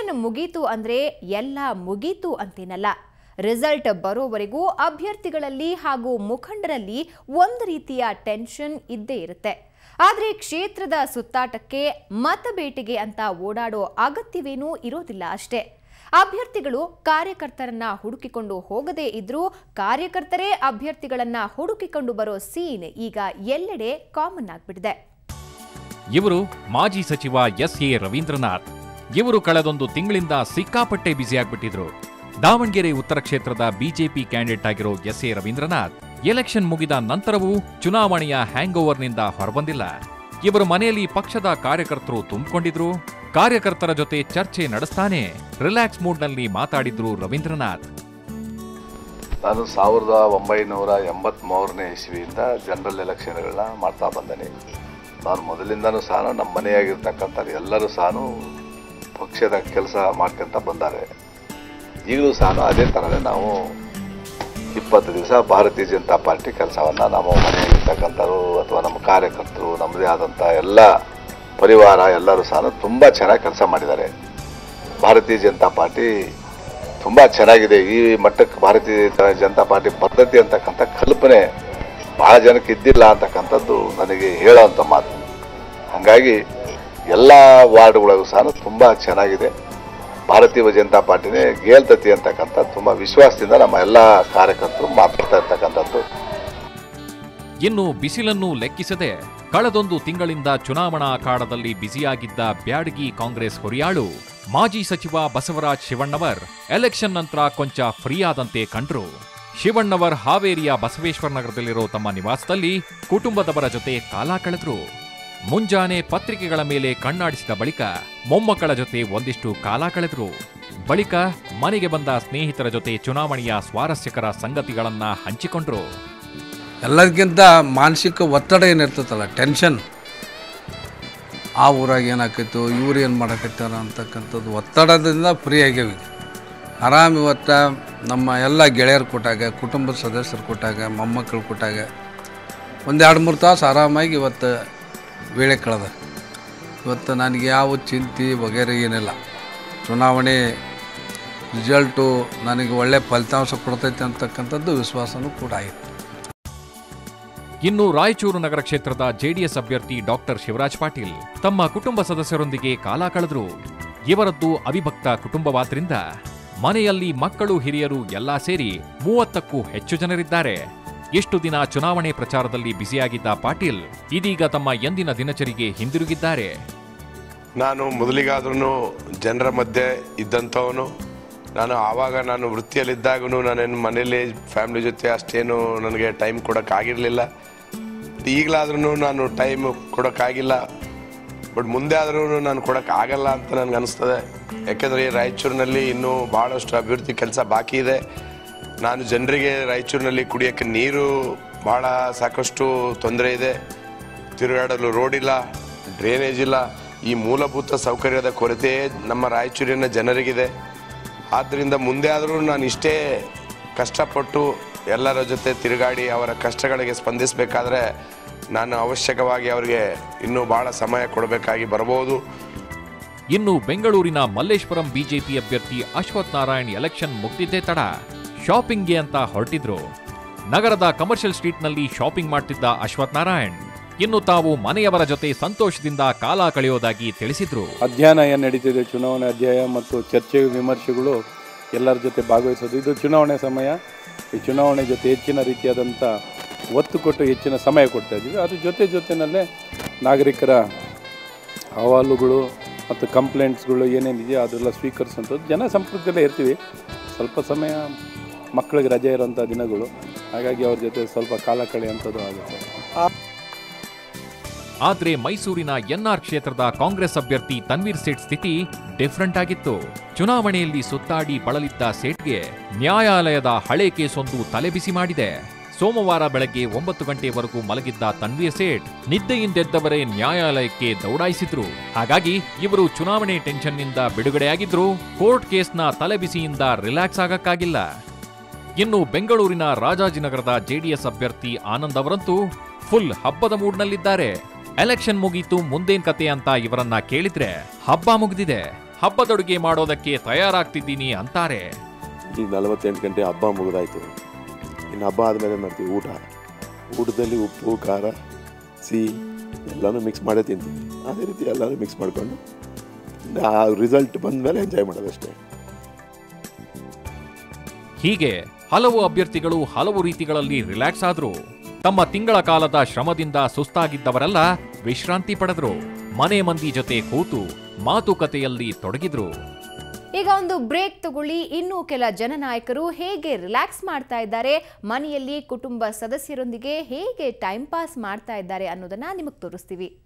election ಮುಗೀತು ಅಂದ್ರೆ ಎಲ್ಲ ಮುಗೀತು ಅಂತೇನಲ್ಲ ರಿಸಲ್ಟ್ ಬರೋವರೆಗೂ ಅಭ್ಯರ್ಥಿಗಳಲ್ಲಿ ಹಾಗೂ ಮುಖಂಡರಲ್ಲಿ ಒಂದು ರೀತಿಯ ಟೆನ್ಷನ್ ಇದ್ದೇ ಇರುತ್ತೆ ಆದರೆ ಕ್ಷೇತ್ರದ ಸುತ್ತಾಟಕ್ಕೆ ಮತಬೇಟೆಗೆ ಅಂತ ಓಡಾಡೋ ಅಗತ್ಯವೇನೂ ಇರೋದಿಲ್ಲ ಅಷ್ಟೇ ಅಭ್ಯರ್ಥಿಗಳು ಕಾರ್ಯಕರ್ತರನ್ನ ಹುಡುಕಿಕೊಂಡು ಹೋಗದೇ ಇದ್ರೂ ಕಾರ್ಯಕರ್ತರೇ ಅಭ್ಯರ್ಥಿಗಳನ್ನ ಹುಡುಕಿಕೊಂಡು ಬರೋ ಸೀನ್ ಈಗ ಎಲ್ಲೆಡೆ ಕಾಮನ್ ಆಗ್ಬಿಟ್ಟಿದೆ ಇವರು ಮಾಜಿ ಸಚಿವ ಎಸ್ ಎ ರವೀಂದ್ರನಾಥ್ ಇವರು ಕಳೆದೊಂದು ತಿಂಗಳಿಂದ ಸಿಕ್ಕಾಪಟ್ಟೆ ಬ್ಯುಸಿಯಾಗ್ಬಿಟ್ಟಿದ್ರು ದಾವಣಗೆರೆ ಉತ್ತರ ಕ್ಷೇತ್ರದ ಬಿಜೆಪಿ ಕ್ಯಾಂಡಿಡೇಟ್ ಆಗಿರೋ ಎಸ್ ಎ ರವೀಂದ್ರನಾಥ್ ಎಲೆಕ್ಷನ್ ಮುಗಿದ ನಂತರವೂ ಚುನಾವಣೆಯ ಹ್ಯಾಂಗ್ ಓವರ್ನಿಂದ ಹೊರಬಂದಿಲ್ಲ ಇವರು ಮನೆಯಲ್ಲಿ ಪಕ್ಷದ ಕಾರ್ಯಕರ್ತರು ತುಂಬಿಕೊಂಡಿದ್ರು ಕಾರ್ಯಕರ್ತರ ಜೊತೆ ಚರ್ಚೆ ನಡೆಸ್ತಾನೆ ರಿಲ್ಯಾಕ್ಸ್ ಮೂಡ್ನಲ್ಲಿ ಮಾತಾಡಿದ್ರು ರವೀಂದ್ರನಾಥ್ ನಾನು ಸಾವಿರದ ಒಂಬೈನೂರ ಎಂಬತ್ತ್ಮೂರನೇ ಇಸ್ವಿಯಿಂದ ಜನರಲ್ ಎಲೆಕ್ಷನ್ಗಳನ್ನ ಮಾಡ್ತಾ ಬಂದೇನೆ ನಾನು ಮೊದಲಿಂದನೂ ಸಹ ನಮ್ಮ ಮನೆಯಾಗಿರ್ತಕ್ಕಂಥ ಎಲ್ಲರೂ ಸಹ ಪಕ್ಷದ ಕೆಲಸ ಮಾಡ್ಕೊಂತ ಬಂದ್ದಾರೆ ಈಗಲೂ ಸಹ ಅದೇ ಥರನೇ ನಾವು ಇಪ್ಪತ್ತು ದಿವಸ ಭಾರತೀಯ ಜನತಾ ಪಾರ್ಟಿ ಕೆಲಸವನ್ನು ನಾವು ಮನೆಯಲ್ಲಿರ್ತಕ್ಕಂಥವ್ರು ಅಥವಾ ನಮ್ಮ ಕಾರ್ಯಕರ್ತರು ನಮ್ಮದೇ ಆದಂಥ ಎಲ್ಲ ಪರಿವಾರ ಎಲ್ಲರೂ ಸಹ ತುಂಬ ಚೆನ್ನಾಗಿ ಕೆಲಸ ಮಾಡಿದ್ದಾರೆ ಭಾರತೀಯ ಜನತಾ ಪಾರ್ಟಿ ತುಂಬ ಚೆನ್ನಾಗಿದೆ ಈ ಮಟ್ಟಕ್ಕೆ ಭಾರತೀಯ ಜನತಾ ಪಾರ್ಟಿ ಪದ್ಧತಿ ಅಂತಕ್ಕಂಥ ಕಲ್ಪನೆ ಬಹಳ ಜನಕ್ಕೆ ಇದ್ದಿಲ್ಲ ಅಂತಕ್ಕಂಥದ್ದು ನನಗೆ ಹೇಳೋವಂಥ ಮಾತು ಹಾಗಾಗಿ ಎಲ್ಲ ವಾರ್ಡ್ಗಳಿಗೂ ಸಹ ತುಂಬ ಚೆನ್ನಾಗಿದೆ ಭಾರತೀಯ ಜನತಾ ಪಾರ್ಟಿನೇ ಗೆಲ್ತತಿ ಅಂತಕ್ಕಂಥ ತುಂಬ ವಿಶ್ವಾಸದಿಂದ ನಮ್ಮ ಎಲ್ಲ ಕಾರ್ಯಕರ್ತರು ಮಾತಾಡ್ತಾ ಇರ್ತಕ್ಕಂಥದ್ದು ಇನ್ನು ಬಿಸಿಲನ್ನು ಲೆಕ್ಕಿಸದೆ ಕಳೆದೊಂದು ತಿಂಗಳಿಂದ ಚುನಾವಣಾ ಅಖಾಡದಲ್ಲಿ ಬ್ಯುಸಿಯಾಗಿದ್ದ ಬ್ಯಾಡಗಿ ಕಾಂಗ್ರೆಸ್ ಹುರಿಯಾಳು ಮಾಜಿ ಸಚಿವ ಬಸವರಾಜ್ ಶಿವಣ್ಣವರ್ ಎಲೆಕ್ಷನ್ ನಂತರ ಕೊಂಚ ಫ್ರೀ ಆದಂತೆ ಕಂಡ್ರು ಶಿವಣ್ಣವರ್ ಹಾವೇರಿಯ ಬಸವೇಶ್ವರ ನಗರದಲ್ಲಿರೋ ತಮ್ಮ ನಿವಾಸದಲ್ಲಿ ಕುಟುಂಬದವರ ಜೊತೆ ಕಾಲ ಕಳೆದ್ರು ಮುಂಜಾನೆ ಪತ್ರಿಕೆಗಳ ಮೇಲೆ ಕಣ್ಣಾಡಿಸಿದ ಬಳಿಕ ಮೊಮ್ಮಕ್ಕಳ ಜೊತೆ ಒಂದಿಷ್ಟು ಕಾಲ ಕಳೆದ್ರು ಬಳಿಕ ಮನೆಗೆ ಬಂದ ಸ್ನೇಹಿತರ ಜೊತೆ ಚುನಾವಣೆಯ ಸ್ವಾರಸ್ಯಕರ ಸಂಗತಿಗಳನ್ನ ಹಂಚಿಕೊಂಡ್ರು ಎಲ್ಲದಕ್ಕಿಂತ ಮಾನಸಿಕ ಒತ್ತಡ ಏನಿರ್ತೈತಲ್ಲ ಟೆನ್ಷನ್ ಆ ಊರಾಗ ಏನಾಕೈತು ಇವ್ರು ಏನು ಮಾಡಕತ್ತಾರ ಅಂತಕ್ಕಂಥದ್ದು ಒತ್ತಡದಿಂದ ಫ್ರೀ ಆಗ್ಯಾವ ಈಗ ಆರಾಮ್ ಇವತ್ತು ನಮ್ಮ ಎಲ್ಲ ಗೆಳೆಯರು ಕೊಟ್ಟಾಗ ಕುಟುಂಬದ ಸದಸ್ಯರು ಕೊಟ್ಟಾಗ ಮೊಮ್ಮಕ್ಕಳು ಕೊಟ್ಟಾಗ ಒಂದು ಎರಡು ಮೂರು ತಾಸು ಆರಾಮಾಗಿ ಇವತ್ತು ವೇಳೆ ಕಳೆದ ಇವತ್ತು ನನಗೆ ಯಾವ ಚಿಂತೆ ವಗೇರೆ ಏನಿಲ್ಲ ಚುನಾವಣೆ ರಿಸಲ್ಟು ನನಗೆ ಒಳ್ಳೆ ಫಲಿತಾಂಶ ಕೊಡ್ತೈತೆ ಅಂತಕ್ಕಂಥದ್ದು ವಿಶ್ವಾಸನೂ ಕೂಡ ಆಯಿತು ಇನ್ನು ರಾಯಚೂರು ನಗರ ಕ್ಷೇತ್ರದ ಜೆಡಿಎಸ್ ಅಭ್ಯರ್ಥಿ ಡಾಕ್ಟರ್ ಶಿವರಾಜ್ ಪಾಟೀಲ್ ತಮ್ಮ ಕುಟುಂಬ ಸದಸ್ಯರೊಂದಿಗೆ ಕಾಲ ಕಳೆದ್ರು ಇವರದ್ದು ಅವಿಭಕ್ತ ಕುಟುಂಬವಾದ್ರಿಂದ ಮನೆಯಲ್ಲಿ ಮಕ್ಕಳು ಹಿರಿಯರು ಎಲ್ಲಾ ಸೇರಿ ಮೂವತ್ತಕ್ಕೂ ಹೆಚ್ಚು ಜನರಿದ್ದಾರೆ ಎಷ್ಟು ದಿನ ಚುನಾವಣೆ ಪ್ರಚಾರದಲ್ಲಿ ಬ್ಯುಸಿಯಾಗಿದ್ದ ಪಾಟೀಲ್ ಇದೀಗ ತಮ್ಮ ಎಂದಿನ ದಿನಚರಿಗೆ ಹಿಂದಿರುಗಿದ್ದಾರೆ ನಾನು ಮೊದಲಿಗಾದ್ರೂ ಜನರ ಮಧ್ಯೆ ಇದ್ದಂಥವನು ನಾನು ಆವಾಗ ನಾನು ವೃತ್ತಿಯಲ್ಲಿದ್ದಾಗೂ ನಾನೇನು ಮನೇಲಿ ಫ್ಯಾಮಿಲಿ ಜೊತೆ ಅಷ್ಟೇನು ನನಗೆ ಟೈಮ್ ಕೊಡೋಕ್ಕಾಗಿರಲಿಲ್ಲ ಈಗಲಾದ್ರೂ ನಾನು ಟೈಮ್ ಕೊಡೋಕ್ಕಾಗಿಲ್ಲ ಬಟ್ ಮುಂದೆ ಆದ್ರೂ ನಾನು ಕೊಡೋಕ್ಕಾಗಲ್ಲ ಅಂತ ನನಗೆ ಅನಿಸ್ತದೆ ಯಾಕೆಂದರೆ ಈ ರಾಯಚೂರಿನಲ್ಲಿ ಇನ್ನೂ ಭಾಳಷ್ಟು ಅಭಿವೃದ್ಧಿ ಕೆಲಸ ಬಾಕಿ ಇದೆ ನಾನು ಜನರಿಗೆ ರಾಯಚೂರಿನಲ್ಲಿ ಕುಡಿಯೋಕ್ಕೆ ನೀರು ಭಾಳ ಸಾಕಷ್ಟು ತೊಂದರೆ ಇದೆ ತಿರುಗಾಡಲು ರೋಡ್ ಇಲ್ಲ ಡ್ರೈನೇಜ್ ಇಲ್ಲ ಈ ಮೂಲಭೂತ ಸೌಕರ್ಯದ ಕೊರತೆ ನಮ್ಮ ರಾಯಚೂರಿನ ಜನರಿಗಿದೆ ಆದ್ದರಿಂದ ಮುಂದೆ ಆದರೂ ನಾನು ಇಷ್ಟೇ ಕಷ್ಟಪಟ್ಟು ಎಲ್ಲರ ಜೊತೆ ತಿರುಗಾಡಿ ಅವರ ಕಷ್ಟಗಳಿಗೆ ಸ್ಪಂದಿಸಬೇಕಾದ್ರೆ ನಾನು ಅವಶ್ಯಕವಾಗಿ ಅವರಿಗೆ ಇನ್ನೂ ಭಾಳ ಸಮಯ ಕೊಡಬೇಕಾಗಿ ಬರಬಹುದು ಇನ್ನು ಬೆಂಗಳೂರಿನ ಮಲ್ಲೇಶ್ವರಂ ಬಿಜೆಪಿ ಅಭ್ಯರ್ಥಿ ಅಶ್ವಥ್ ನಾರಾಯಣ್ ಎಲೆಕ್ಷನ್ ಮುಗ್ದಿದ್ದೇ ತಡ ಶಾಪಿಂಗ್ಗೆ ಅಂತ ಹೊರಟಿದ್ರು ನಗರದ ಕಮರ್ಷಿಯಲ್ ಸ್ಟ್ರೀಟ್ನಲ್ಲಿ ಶಾಪಿಂಗ್ ಮಾಡ್ತಿದ್ದ ಅಶ್ವಥ್ ನಾರಾಯಣ್ ಇನ್ನು ತಾವು ಮನೆಯವರ ಜೊತೆ ಸಂತೋಷದಿಂದ ಕಾಲ ಕಳೆಯೋದಾಗಿ ತಿಳಿಸಿದ್ರು ಅಧ್ಯಯನ ಏನು ನಡೀತಿದೆ ಚುನಾವಣೆ ಅಧ್ಯಾಯ ಮತ್ತು ಚರ್ಚೆ ವಿಮರ್ಶೆಗಳು ಎಲ್ಲರ ಜೊತೆ ಭಾಗವಹಿಸೋದು ಇದು ಚುನಾವಣೆ ಸಮಯ ಈ ಚುನಾವಣೆ ಜೊತೆ ಹೆಚ್ಚಿನ ರೀತಿಯಾದಂಥ ಒತ್ತು ಕೊಟ್ಟು ಹೆಚ್ಚಿನ ಸಮಯ ಕೊಡ್ತಾ ಇದ್ದೀವಿ ಅದ್ರ ಜೊತೆ ಜೊತೆಯಲ್ಲೇ ನಾಗರಿಕರ ಅಹವಾಲುಗಳು ಮತ್ತು ಕಂಪ್ಲೇಂಟ್ಸ್ಗಳು ಏನೇನಿದೆಯೋ ಅದೆಲ್ಲ ಸ್ವೀಕರಿಸುವಂಥದ್ದು ಜನ ಸಂಪರ್ಕದಲ್ಲೇ ಇರ್ತೀವಿ ಸ್ವಲ್ಪ ಸಮಯ ಮಕ್ಕಳಿಗೆ ರಜೆ ಇರೋಂಥ ದಿನಗಳು ಹಾಗಾಗಿ ಅವ್ರ ಜೊತೆ ಸ್ವಲ್ಪ ಕಾಲ ಕಳೆಯುವಂಥದ್ದು ಆಗುತ್ತೆ ಆದ್ರೆ ಮೈಸೂರಿನ ಎನ್ಆರ್ ಕ್ಷೇತ್ರದ ಕಾಂಗ್ರೆಸ್ ಅಭ್ಯರ್ಥಿ ತನ್ವೀರ್ ಸೇಠ್ ಸ್ಥಿತಿ ಡಿಫ್ರೆಂಟ್ ಆಗಿತ್ತು ಚುನಾವಣೆಯಲ್ಲಿ ಸುತ್ತಾಡಿ ಬಳಲಿದ್ದ ಸೇಠ್ಗೆ ನ್ಯಾಯಾಲಯದ ಹಳೆ ಕೇಸೊಂದು ತಲೆಬಿಸಿ ಮಾಡಿದೆ ಸೋಮವಾರ ಬೆಳಗ್ಗೆ ಒಂಬತ್ತು ಗಂಟೆವರೆಗೂ ಮಲಗಿದ್ದ ತನ್ವೀರ್ ಸೇಠ್ ನಿದ್ದೆಯಿಂದೆದ್ದವರೇ ನ್ಯಾಯಾಲಯಕ್ಕೆ ದೌಡಾಯಿಸಿದ್ರು ಹಾಗಾಗಿ ಇವರು ಚುನಾವಣೆ ಟೆನ್ಷನ್ನಿಂದ ಬಿಡುಗಡೆಯಾಗಿದ್ರು ಕೋರ್ಟ್ ಕೇಸ್ನ ತಲೆಬಿಸಿಯಿಂದ ರಿಲ್ಯಾಕ್ಸ್ ಆಗಕ್ಕಾಗಿಲ್ಲ ಇನ್ನು ಬೆಂಗಳೂರಿನ ರಾಜಾಜಿನಗರದ ಜೆಡಿಎಸ್ ಅಭ್ಯರ್ಥಿ ಆನಂದ್ ಅವರಂತೂ ಫುಲ್ ಹಬ್ಬದ ಮೂಡ್ನಲ್ಲಿದ್ದಾರೆ ಎಲೆಕ್ಷನ್ ಮುಗೀತು ಮುಂದೇನ್ ಕತೆ ಅಂತ ಇವರನ್ನ ಕೇಳಿದ್ರೆ ಹಬ್ಬ ಮುಗಿದಿದೆ ಹಬ್ಬದಡುಗೆ ಮಾಡೋದಕ್ಕೆ ತಯಾರಾಗ್ತಿದ್ದೀನಿ ಅಂತಾರೆ ಈಗ ನಲವತ್ತೆಂಟು ಗಂಟೆ ಹಬ್ಬ ಮುಗಿದಾಯ್ತು ಇನ್ನು ಹಬ್ಬ ಆದಮೇಲೆ ಮಾಡ್ತೀವಿ ಊಟ ಊಟದಲ್ಲಿ ಉಪ್ಪು ಖಾರ ಸಿಹಿ ಎಲ್ಲನೂ ಮಿಕ್ಸ್ ಮಾಡೇ ತಿಂತೀವಿ ಅದೇ ರೀತಿ ಎಲ್ಲನೂ ಮಿಕ್ಸ್ ಮಾಡಿಕೊಂಡು ಆ ರಿಸಲ್ಟ್ ಬಂದ ಮೇಲೆ ಎಂಜಾಯ್ ಮಾಡೋದಷ್ಟೇ ಹೀಗೆ ಹಲವು ಅಭ್ಯರ್ಥಿಗಳು ಹಲವು ರೀತಿಗಳಲ್ಲಿ ರಿಲ್ಯಾಕ್ಸ್ ಆದ್ರು ತಮ್ಮ ತಿಂಗಳ ಕಾಲದ ಶ್ರಮದಿಂದ ಸುಸ್ತಾಗಿದ್ದವರೆಲ್ಲ ವಿಶ್ರಾಂತಿ ಪಡೆದ್ರು ಮನೆ ಮಂದಿ ಜೊತೆ ಕೂತು ಮಾತುಕತೆಯಲ್ಲಿ ತೊಡಗಿದ್ರು ಈಗ ಒಂದು ಬ್ರೇಕ್ ತಗೊಳ್ಳಿ ಇನ್ನು ಕೆಲ ಜನನಾಯಕರು ಹೇಗೆ ರಿಲ್ಯಾಕ್ಸ್ ಮಾಡ್ತಾ ಇದ್ದಾರೆ ಮನೆಯಲ್ಲಿ ಕುಟುಂಬ ಸದಸ್ಯರೊಂದಿಗೆ ಹೇಗೆ ಟೈಮ್ ಪಾಸ್ ಮಾಡ್ತಾ ಇದ್ದಾರೆ ಅನ್ನೋದನ್ನ ನಿಮಗೆ ತೋರಿಸ್ತೀವಿ